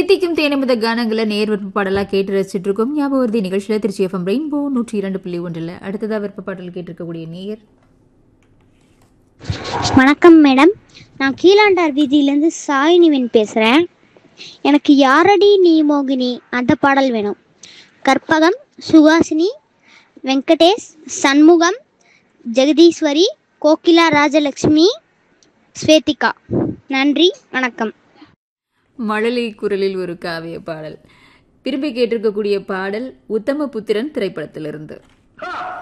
தித்திக்கும் தேனமித கானங்களை நேர் விருப்ப பாடலா கேட்டு ரசிச்சுட்டு இருக்கோம் ஞாபகவர்த்தி நிகழ்ச்சியில திருச்சி எஃப்எம் ரெயின்போ நூற்றி இரண்டு புள்ளி ஒன்றில் அடுத்ததா விருப்ப பாடல் கேட்டிருக்கக்கூடிய நேயர் வணக்கம் மேடம் நான் கீழாண்டார் வீதியிலேருந்து சாயினிவன் பேசுகிறேன் எனக்கு யாரடி நீ மோகினி அந்த பாடல் வேணும் கற்பகம் சுகாசினி வெங்கடேஷ் சண்முகம் ஜெகதீஸ்வரி கோகிலா ராஜலக்ஷ்மி ஸ்வேதிகா நன்றி வணக்கம் மழலை குரலில் ஒரு காவிய பாடல் விரும்பி கேட்டிருக்கக்கூடிய பாடல் உத்தம புத்திரன் திரைப்படத்திலிருந்து